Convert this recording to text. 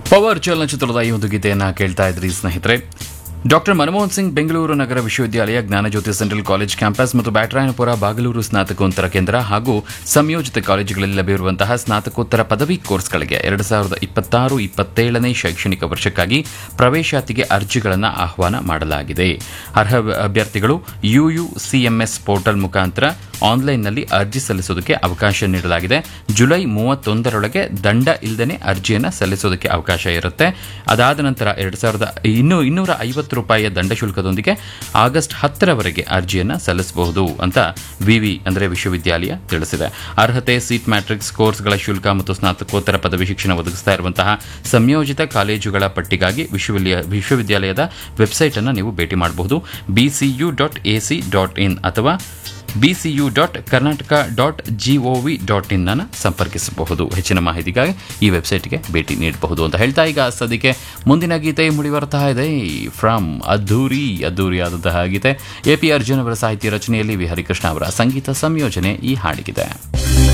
power ಚಲನಚಿತ್ರದ ಈ ಒಂದು ಗೀತೆಯನ್ನು ಕೇಳ್ತಾ ಇದ್ರಿ ಸ್ನೇಹಿತರೆ ಡಾಕ್ಟರ್ ಮನಮೋಹನ್ ಸಿಂಗ್ ಬೆಂಗಳೂರು ನಗರ ವಿಶ್ವವಿದ್ಯಾಲಯ ಜ್ಞಾನಜ್ಯೋತಿ ಸೆಂಟ್ರಲ್ ಕಾಲೇಜ್ ಕ್ಯಾಂಪಸ್ ಮತ್ತು ಬ್ಯಾಟರಾಯನಪುರ ಬಾಗಲೂರು ಸ್ನಾತಕೋತ್ತರ ಕೇಂದ್ರ ಹಾಗೂ ಸಂಯೋಜಿತ ಕಾಲೇಜುಗಳಲ್ಲಿ ಲಭ್ಯವಿರುವಂತಹ ಸ್ನಾತಕೋತ್ತರ ಪದವಿ ಕೋರ್ಸ್ಗಳಿಗೆ ಎರಡು ಸಾವಿರದ ಇಪ್ಪತ್ತಾರು ಇಪ್ಪತ್ತೇಳನೇ ಶೈಕ್ಷಣಿಕ ವರ್ಷಕ್ಕಾಗಿ ಪ್ರವೇಶಾತಿಗೆ ಅರ್ಜಿಗಳನ್ನು ಆಹ್ವಾನ ಮಾಡಲಾಗಿದೆ ಅರ್ಹ ಅಭ್ಯರ್ಥಿಗಳು ಯುಯುಸಿಎಂಎಸ್ ಪೋರ್ಟಲ್ ಮುಖಾಂತರ ಆನ್ಲೈನ್ನಲ್ಲಿ ಅರ್ಜಿ ಸಲ್ಲಿಸೋದಕ್ಕೆ ಅವಕಾಶ ನೀಡಲಾಗಿದೆ ಜುಲೈ ಮೂವತ್ತೊಂದರೊಳಗೆ ದಂಡ ಇಲ್ಲದೇ ಅರ್ಜಿಯನ್ನು ಸಲ್ಲಿಸೋದಕ್ಕೆ ಅವಕಾಶ ಇರುತ್ತೆ ಅದಾದ ನಂತರ ಎರಡು ಸಾವಿರದ ಇನ್ನೂ ಇನ್ನೂರ ಐವತ್ತು ರೂಪಾಯಿಯ ದಂಡ ಶುಲ್ಕದೊಂದಿಗೆ ಆಗಸ್ಟ್ ಹತ್ತರವರೆಗೆ ಅರ್ಜಿಯನ್ನು ಸಲ್ಲಿಸಬಹುದು ಅಂತ ವಿವಿ ಅಂದರೆ ವಿಶ್ವವಿದ್ಯಾಲಯ ತಿಳಿಸಿದೆ ಅರ್ಹತೆ ಸೀಟ್ ಮ್ಯಾಟ್ರಿಕ್ಸ್ ಕೋರ್ಸ್ಗಳ ಶುಲ್ಕ ಮತ್ತು ಸ್ನಾತಕೋತ್ತರ ಪದವಿ ಶಿಕ್ಷಣ ಒದಗಿಸ್ತಾ ಇರುವಂತಹ ಸಂಯೋಜಿತ ಕಾಲೇಜುಗಳ ಪಟ್ಟಿಗಾಗಿ ವಿಶ್ವವಿದ್ಯ ವಿಶ್ವವಿದ್ಯಾಲಯದ ವೆಬ್ಸೈಟ್ ಅನ್ನು ನೀವು ಭೇಟಿ ಮಾಡಬಹುದು BCU dot AC dot in ಅಥವಾ BCU dot Karnataka dot GOV dot in ಅನ್ನು ಸಂಪರ್ಕಿಸಬಹುದು ಹೆಚ್ಚಿನ ಮಾಹಿತಿಗಾಗಿ ಈ ವೆಬ್ಸೈಟ್ಗೆ ಭೇಟಿ ನೀಡಬಹುದು ಅಂತ ಹೇಳ್ತಾ ಈಗ ಸದ್ಯಕ್ಕೆ ಮುಂದಿನ ಗೀತೆ ಮುಡಿ ಬರ್ತಾ ಇದೆ ಫ್ರಮ್ ಅದ್ದೂರಿ ಅದ್ದೂರಿಯಾದಂತಹ ಗೀತೆ ಎ ಪಿ ಅರ್ಜುನ್ ಅವರ ಸಾಹಿತ್ಯ ರಚನೆಯಲ್ಲಿ ವಿ ಹರಿಕೃಷ್ಣ ಅವರ ಸಂಗೀತ ಸಂಯೋಜನೆ ಈ ಹಾಡಿಗಿದೆ